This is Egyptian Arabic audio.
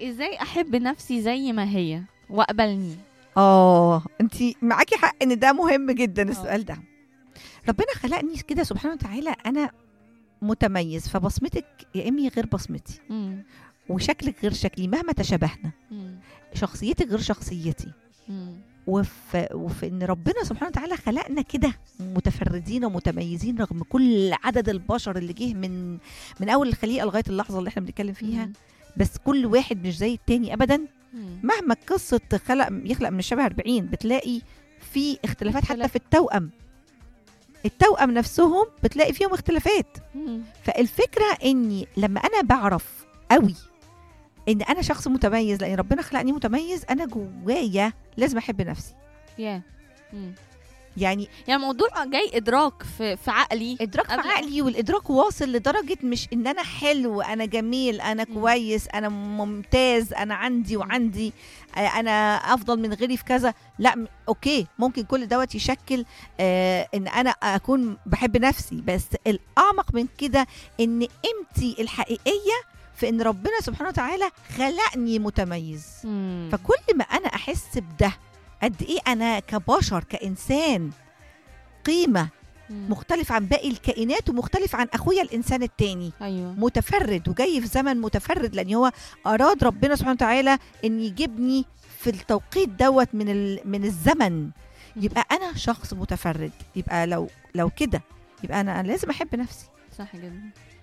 ازاي احب نفسي زي ما هي واقبلني اه انت معاكي حق ان ده مهم جدا آه. السؤال ده ربنا خلقني كده سبحانه وتعالى انا متميز فبصمتك يا امي غير بصمتي مم. وشكلك غير شكلي مهما تشابهنا مم. شخصيتك غير شخصيتي مم. وفي, وفي ان ربنا سبحانه وتعالى خلقنا كده متفردين ومتميزين رغم كل عدد البشر اللي جه من من اول الخليقه لغايه اللحظه اللي احنا بنتكلم فيها مم. بس كل واحد مش زي التاني ابدا مم. مهما قصه خلق يخلق من الشبه 40 بتلاقي في اختلافات حتى اختلاف. في التوأم التوأم نفسهم بتلاقي فيهم اختلافات مم. فالفكره اني لما انا بعرف قوي ان انا شخص متميز لان ربنا خلقني متميز انا جوايا لازم احب نفسي يا مم. يعني يعني الموضوع جاي ادراك في في عقلي ادراك في قبل- عقلي والادراك واصل لدرجه مش ان انا حلو انا جميل انا مم. كويس انا ممتاز انا عندي وعندي آه، انا افضل من غيري في كذا لا م- اوكي ممكن كل دوت يشكل آه ان انا اكون بحب نفسي بس الاعمق من كده ان قيمتي الحقيقيه في ان ربنا سبحانه وتعالى خلقني متميز مم. فكل ما انا احس بده قد ايه انا كبشر كانسان قيمه مم. مختلف عن باقي الكائنات ومختلف عن اخويا الانسان التاني ايوه متفرد وجاي في زمن متفرد لان هو اراد ربنا سبحانه وتعالى ان يجيبني في التوقيت دوت من ال- من الزمن يبقى انا شخص متفرد يبقى لو لو كده يبقى انا أنا لازم احب نفسي صح جدا